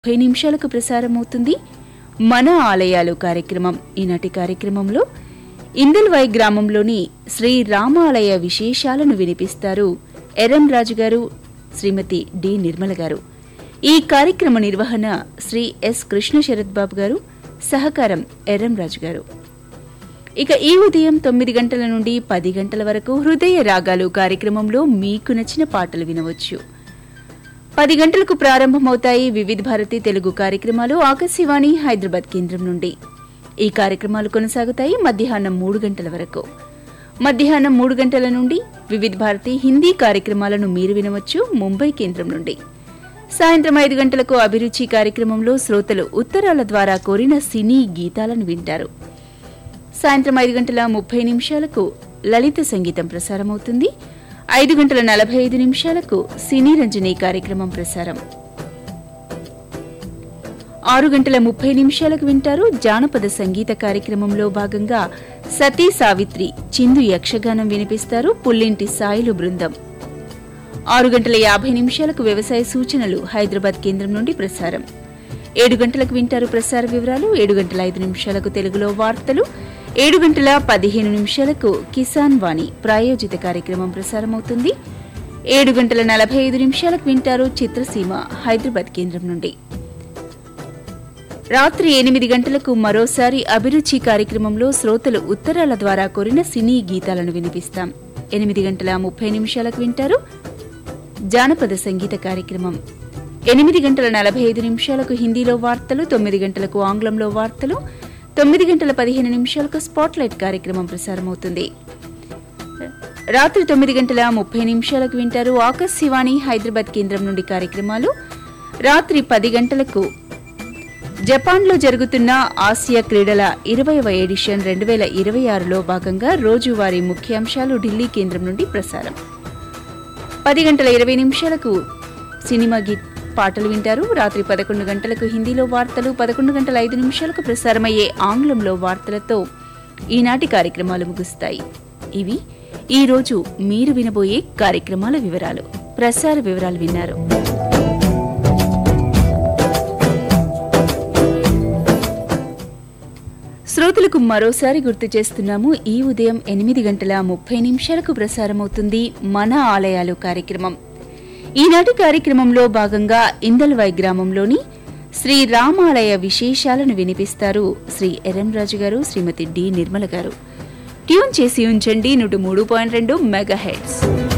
ముప్పై నిమిషాలకు ప్రసారమవుతుంది మన ఆలయాలు కార్యక్రమం ఈనాటి కార్యక్రమంలో ఇందల్వాయి గ్రామంలోని శ్రీ రామాలయ విశేషాలను వినిపిస్తారు ఎరం రాజు గారు శ్రీమతి డి నిర్మల గారు ఈ కార్యక్రమ నిర్వహణ శ్రీ ఎస్ కృష్ణ శరత్ బాబు గారు సహకారం ఎర్రం రాజు గారు ఇక ఈ ఉదయం తొమ్మిది గంటల నుండి పది గంటల వరకు హృదయ రాగాలు కార్యక్రమంలో మీకు నచ్చిన పాటలు వినవచ్చు పది గంటలకు ప్రారంభమవుతాయి వివిధ భారతి తెలుగు కార్యక్రమాలు ఆకాశవాణి హైదరాబాద్ కేంద్రం నుండి ఈ కార్యక్రమాలు కొనసాగుతాయి మధ్యాహ్నం మూడు గంటల వరకు మధ్యాహ్నం మూడు గంటల నుండి వివిధ భారతి హిందీ కార్యక్రమాలను మీరు వినవచ్చు ముంబై కేంద్రం నుండి సాయంత్రం ఐదు గంటలకు అభిరుచి కార్యక్రమంలో శ్రోతలు ఉత్తరాల ద్వారా కోరిన సినీ గీతాలను వింటారు సాయంత్రం ఐదు గంటల ముప్పై నిమిషాలకు లలిత సంగీతం ప్రసారమవుతుంది ఐదు గంటల నలభై ఐదు నిమిషాలకు సినీ రంజని కార్యక్రమం ప్రసారం ఆరు గంటల ముప్పై నిమిషాలకు వింటారు జానపద సంగీత కార్యక్రమంలో భాగంగా సతీ సావిత్రి చిందు యక్షగానం వినిపిస్తారు పుల్లింటి సాయిలు బృందం ఆరు గంటల యాభై నిమిషాలకు వ్యవసాయ సూచనలు హైదరాబాద్ కేంద్రం నుండి ప్రసారం ఏడు గంటలకు వింటారు ప్రసార వివరాలు ఏడు గంటల ఐదు నిమిషాలకు తెలుగులో వార్తలు ఏడు గంటల పదిహేను నిమిషాలకు కిసాన్ వాణి ప్రాయోజిత కార్యక్రమం ప్రసారమవుతుంది ఏడు గంటల నలభై ఐదు నిమిషాలకు వింటారు చిత్రసీమ హైదరాబాద్ కేంద్రం నుండి రాత్రి ఎనిమిది గంటలకు మరోసారి అభిరుచి కార్యక్రమంలో శ్రోతలు ఉత్తరాల ద్వారా కోరిన సినీ గీతాలను వినిపిస్తాం ఎనిమిది గంటల ముప్పై నిమిషాలకు వింటారు జానపద సంగీత కార్యక్రమం ఎనిమిది గంటల నలభై ఐదు నిమిషాలకు హిందీలో వార్తలు తొమ్మిది గంటలకు ఆంగ్లంలో వార్తలు తొమ్మిది గంటల పదిహేను నిమిషాలకు స్పాట్లైట్ కార్యక్రమం ప్రసారమవుతుంది రాత్రి తొమ్మిది గంటల ముప్పై నిమిషాలకు వింటారు ఆకాశవాణి హైదరాబాద్ కేంద్రం నుండి కార్యక్రమాలు రాత్రి పది గంటలకు జపాన్లో జరుగుతున్న ఆసియా క్రీడల ఇరవైవ ఎడిషన్ రెండు వేల ఇరవై ఆరులో భాగంగా రోజువారీ ముఖ్యాంశాలు ఢిల్లీ కేంద్రం నుండి ప్రసారం పది గంటల ఇరవై నిమిషాలకు సినిమా గీత్ పాటలు వింటారు రాత్రి పదకొండు గంటలకు హిందీలో వార్తలు పదకొండు గంటల ఐదు నిమిషాలకు ప్రసారమయ్యే ఆంగ్లంలో వార్తలతో ఈనాటి కార్యక్రమాలు ముగుస్తాయి ఇవి ఈ రోజు మీరు వినబోయే కార్యక్రమాల వివరాలు ప్రసార వివరాలు విన్నారు శ్రోతలకు మరోసారి గుర్తు చేస్తున్నాము ఈ ఉదయం ఎనిమిది గంటల ముప్పై నిమిషాలకు ప్రసారమవుతుంది మన ఆలయాలు కార్యక్రమం ఈనాటి కార్యక్రమంలో భాగంగా ఇందల్వాయి గ్రామంలోని శ్రీ రామాలయ విశేషాలను వినిపిస్తారు శ్రీ ఎరంరాజు గారు శ్రీమతి డి నిర్మల గారు ట్యూన్ చేసి ఉంచండి నూట మూడు పాయింట్ రెండు మెగా హెడ్స్